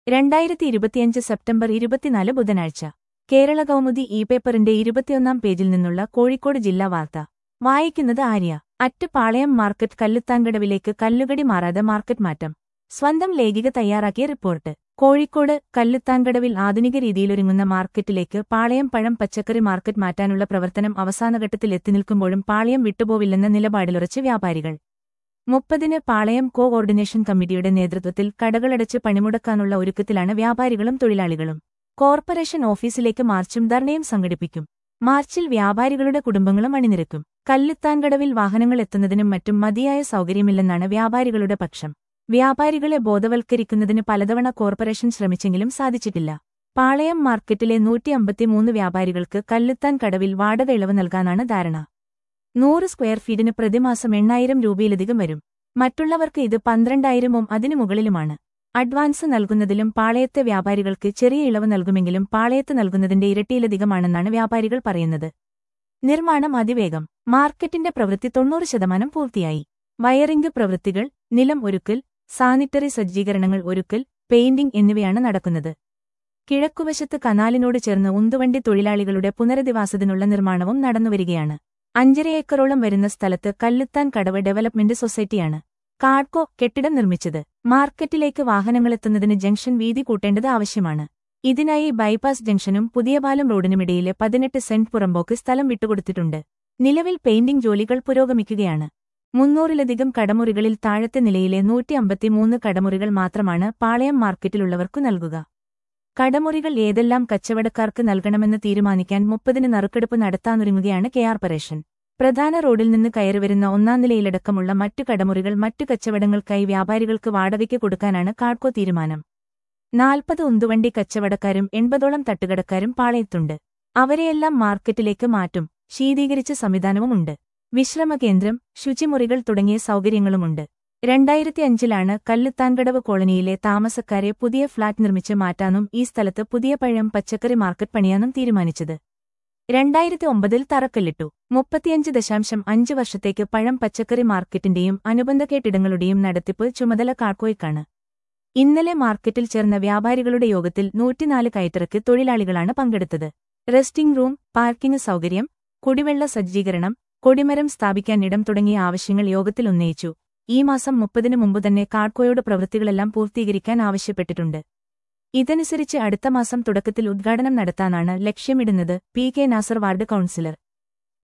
രണ്ടായിരത്തി ഇരുപത്തിയഞ്ച് സെപ്റ്റംബർ ഇരുപത്തിനാല് ബുധനാഴ്ച കേരള കൗമുദി ഇ പേപ്പറിന്റെ ഇരുപത്തിയൊന്നാം പേജിൽ നിന്നുള്ള കോഴിക്കോട് ജില്ലാ വാർത്ത വായിക്കുന്നത് ആര്യ അറ്റ് പാളയം മാർക്കറ്റ് കല്ലുത്താൻകടവിലേക്ക് കല്ലുകടി മാറാതെ മാർക്കറ്റ് മാറ്റം സ്വന്തം ലേഖിക തയ്യാറാക്കിയ റിപ്പോർട്ട് കോഴിക്കോട് കല്ലുത്താൻകടവിൽ ആധുനിക രീതിയിലൊരുങ്ങുന്ന മാർക്കറ്റിലേക്ക് പാളയം പഴം പച്ചക്കറി മാർക്കറ്റ് മാറ്റാനുള്ള പ്രവർത്തനം അവസാനഘട്ടത്തിൽ എത്തിനിൽക്കുമ്പോഴും പാളയം വിട്ടുപോവില്ലെന്ന നിലപാടിലുറച്ച് വ്യാപാരികൾ മുപ്പതിന് പാളയം കോ ഓർഡിനേഷൻ കമ്മിറ്റിയുടെ നേതൃത്വത്തിൽ കടകളടച്ച് പണിമുടക്കാനുള്ള ഒരുക്കത്തിലാണ് വ്യാപാരികളും തൊഴിലാളികളും കോർപ്പറേഷൻ ഓഫീസിലേക്ക് മാർച്ചും ധർണയും സംഘടിപ്പിക്കും മാർച്ചിൽ വ്യാപാരികളുടെ കുടുംബങ്ങളും അണിനിരക്കും കല്ലുത്താൻകടവിൽ വാഹനങ്ങൾ എത്തുന്നതിനും മറ്റും മതിയായ സൗകര്യമില്ലെന്നാണ് വ്യാപാരികളുടെ പക്ഷം വ്യാപാരികളെ ബോധവൽക്കരിക്കുന്നതിന് പലതവണ കോർപ്പറേഷൻ ശ്രമിച്ചെങ്കിലും സാധിച്ചിട്ടില്ല പാളയം മാർക്കറ്റിലെ നൂറ്റി അമ്പത്തിമൂന്ന് വ്യാപാരികൾക്ക് കല്ലുത്താൻ കടവിൽ വാടക ഇളവ് നൽകാനാണ് ധാരണ നൂറ് സ്ക്വയർ ഫീറ്റിന് പ്രതിമാസം എണ്ണായിരം രൂപയിലധികം വരും മറ്റുള്ളവർക്ക് ഇത് പന്ത്രണ്ടായിരവും അതിനു മുകളിലുമാണ് അഡ്വാൻസ് നൽകുന്നതിലും പാളയത്തെ വ്യാപാരികൾക്ക് ചെറിയ ഇളവ് നൽകുമെങ്കിലും പാളയത്ത് നൽകുന്നതിന്റെ ഇരട്ടിയിലധികമാണെന്നാണ് വ്യാപാരികൾ പറയുന്നത് നിർമ്മാണം അതിവേഗം മാർക്കറ്റിന്റെ പ്രവൃത്തി തൊണ്ണൂറ് ശതമാനം പൂർത്തിയായി വയറിംഗ് പ്രവൃത്തികൾ നിലം ഒരുക്കൽ സാനിറ്ററി സജ്ജീകരണങ്ങൾ ഒരുക്കൽ പെയിന്റിംഗ് എന്നിവയാണ് നടക്കുന്നത് കിഴക്കുവശത്ത് കനാലിനോട് ചേർന്ന് ഉന്തുവണ്ടി തൊഴിലാളികളുടെ പുനരധിവാസത്തിനുള്ള നിർമ്മാണവും നടന്നുവരികയാണ് അഞ്ചര ഏക്കറോളം വരുന്ന സ്ഥലത്ത് കല്ലുത്താൻ കടവ് ഡെവലപ്മെന്റ് സൊസൈറ്റിയാണ് കാഡ്കോ കെട്ടിടം നിർമ്മിച്ചത് മാർക്കറ്റിലേക്ക് വാഹനങ്ങളെത്തുന്നതിന് ജംഗ്ഷൻ വീതി കൂട്ടേണ്ടത് ആവശ്യമാണ് ഇതിനായി ബൈപ്പാസ് ജംഗ്ഷനും പുതിയപാലം റോഡിനുമിടയിലെ പതിനെട്ട് സെന്റ് പുറമ്പോക്ക് സ്ഥലം വിട്ടുകൊടുത്തിട്ടുണ്ട് നിലവിൽ പെയിന്റിംഗ് ജോലികൾ പുരോഗമിക്കുകയാണ് മുന്നൂറിലധികം കടമുറികളിൽ താഴത്തെ നിലയിലെ നൂറ്റി അമ്പത്തിമൂന്ന് കടമുറികൾ മാത്രമാണ് പാളയം മാർക്കറ്റിലുള്ളവർക്കു നൽകുക കടമുറികൾ ഏതെല്ലാം കച്ചവടക്കാർക്ക് നൽകണമെന്ന് തീരുമാനിക്കാൻ മുപ്പതിന് നറുക്കെടുപ്പ് നടത്താനൊരുങ്ങുകയാണ് കെയാർപ്പറേഷൻ പ്രധാന റോഡിൽ നിന്ന് കയറിവരുന്ന ഒന്നാം നിലയിലടക്കമുള്ള മറ്റു കടമുറികൾ മറ്റു കച്ചവടങ്ങൾക്കായി വ്യാപാരികൾക്ക് വാടകയ്ക്ക് കൊടുക്കാനാണ് കാഡ്കോ തീരുമാനം നാൽപ്പത് ഉന്തുവണ്ടി കച്ചവടക്കാരും എൺപതോളം തട്ടുകടക്കാരും പാളയത്തുണ്ട് അവരെയെല്ലാം മാർക്കറ്റിലേക്ക് മാറ്റും ശീതീകരിച്ച സംവിധാനവുമുണ്ട് വിശ്രമകേന്ദ്രം ശുചിമുറികൾ തുടങ്ങിയ സൗകര്യങ്ങളുമുണ്ട് രണ്ടായിരത്തി അഞ്ചിലാണ് കല്ലുത്താൻകടവ് കോളനിയിലെ താമസക്കാരെ പുതിയ ഫ്ളാറ്റ് നിർമ്മിച്ച് മാറ്റാനും ഈ സ്ഥലത്ത് പുതിയ പഴം പച്ചക്കറി മാർക്കറ്റ് പണിയാനും തീരുമാനിച്ചത് രണ്ടായിരത്തി ഒമ്പതിൽ തറക്കല്ലിട്ടു മുപ്പത്തിയഞ്ച് ദശാംശം അഞ്ച് വർഷത്തേക്ക് പഴം പച്ചക്കറി മാർക്കറ്റിന്റെയും അനുബന്ധ കെട്ടിടങ്ങളുടെയും നടത്തിപ്പ് ചുമതല കാർക്കോയ്ക്കാണ് ഇന്നലെ മാർക്കറ്റിൽ ചേർന്ന വ്യാപാരികളുടെ യോഗത്തിൽ നൂറ്റിനാല് കയറ്റിറക്ക് തൊഴിലാളികളാണ് പങ്കെടുത്തത് റെസ്റ്റിംഗ് റൂം പാർക്കിംഗ് സൗകര്യം കുടിവെള്ള സജ്ജീകരണം കൊടിമരം സ്ഥാപിക്കാൻ ഇടം തുടങ്ങിയ ആവശ്യങ്ങൾ യോഗത്തിൽ ഉന്നയിച്ചു ഈ മാസം മുപ്പതിനു മുമ്പ് തന്നെ കാഡ്കോയോട് പ്രവൃത്തികളെല്ലാം പൂർത്തീകരിക്കാൻ ആവശ്യപ്പെട്ടിട്ടുണ്ട് ഇതനുസരിച്ച് അടുത്ത മാസം തുടക്കത്തിൽ ഉദ്ഘാടനം നടത്താനാണ് ലക്ഷ്യമിടുന്നത് P K Nasar ward councillor